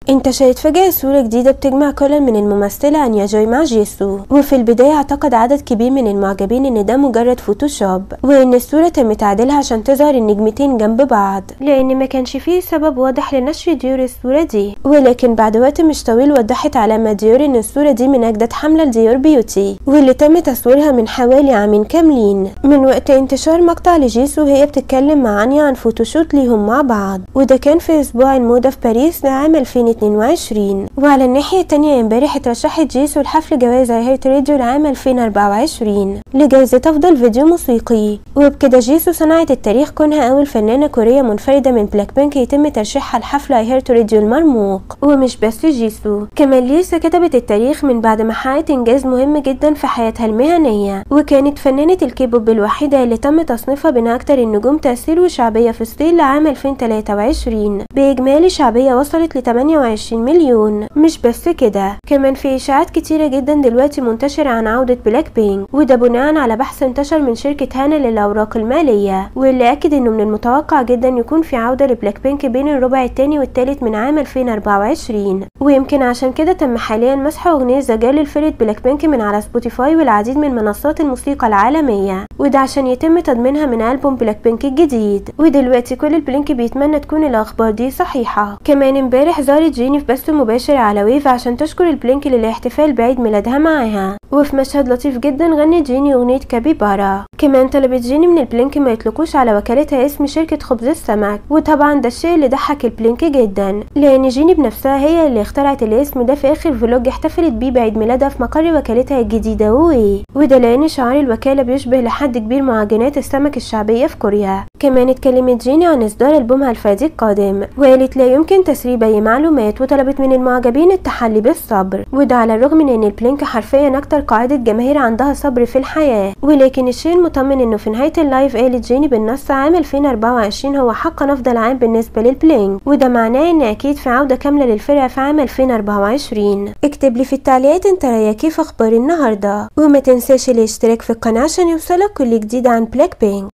انتشرت فجأة صورة جديدة بتجمع كل من الممثلة أنيا جوي مع جيسو وفي البداية اعتقد عدد كبير من المعجبين ان ده مجرد فوتوشوب وان الصورة تم تعديلها عشان تظهر النجمتين جنب بعض لان ما كانش فيه سبب واضح لنشر ديور الصورة دي ولكن بعد وقت مش طويل وضحت علامة ديور ان الصورة دي من اجدد حملة لديور بيوتي واللي تم تصويرها من حوالي عامين كاملين من وقت انتشار مقطع لجيسو وهي بتتكلم مع انيا عن فوتوشوت ليهم مع بعض وده كان في اسبوع الموضة في باريس لعام 2022 وعلى الناحية التانية امبارح اترشحت جيسو لحفل جوائز هيرت راديو لعام 2024 لجائزة أفضل فيديو موسيقي وبكده جيسو صنعت التاريخ كونها أول فنانة كورية منفردة من بلاك بينك يتم ترشيحها لحفل هيرت راديو المرموق ومش بس جيسو كمان ليسا كتبت التاريخ من بعد ما حققت إنجاز مهم جدا في حياتها المهنية وكانت فنانة الكيبوب الوحيدة اللي تم تصنيفها بين أكتر النجوم تأثير وشعبية في الصين لعام 2023 بإجمالي شعبية وصلت ل 28 مليون مش بس كده كمان في إشاعات كتيرة جدا دلوقتي منتشرة عن عودة بلاك بينك وده بناء على بحث انتشر من شركة هانا للأوراق المالية واللي أكد إنه من المتوقع جدا يكون في عودة لبلاك بينك بين الربع التاني والتالت من عام 2024 ويمكن عشان كده تم حاليا مسح أغنية زجال لفرقة بلاك بينك من على سبوتيفاي والعديد من منصات الموسيقى العالمية وده عشان يتم تضمينها من ألبوم بلاك بينك الجديد ودلوقتي كل البلينك بيتمنى تكون الأخبار دي صحيحة كمان امبارح ظهرت جيني في بث مباشر على ويف عشان تشكر البلينك للاحتفال بعيد ميلادها معاها وفي مشهد لطيف جدا غنت جيني أغنية كابيبارا كمان طلبت جيني من البلينك ما يطلقوش على وكالتها اسم شركة خبز السمك وطبعا ده الشيء اللي ضحك البلينك جدا لأن جيني بنفسها هي اللي اخترعت الاسم ده في آخر فلوج احتفلت بيه بعيد ميلادها في مقر وكالتها الجديدة وي وده لأن شعار الوكالة بيشبه لحد كبير معجنات السمك الشعبية في كوريا كمان اتكلمت جيني عن إصدار ألبومها الفادي القادم وقالت لا يمكن تسريب أي معلومات وطلبت من المعجبين التحلي بالصبر وده على الرغم من إن البلينك حرفيا أكتر قاعدة جماهير عندها صبر في الحياة ولكن الشيء المطمن إنه في نهاية اللايف قالت جيني بالنص عام 2024 هو حقا أفضل عام بالنسبة للبلينك وده معناه إن أكيد في عودة كاملة للفرقة في عام 2024 اكتب لي في التعليقات انت رأيك كيف أخبار النهاردة وما تنساش الاشتراك في القناة عشان يوصلك كل جديد عن بلاك بينك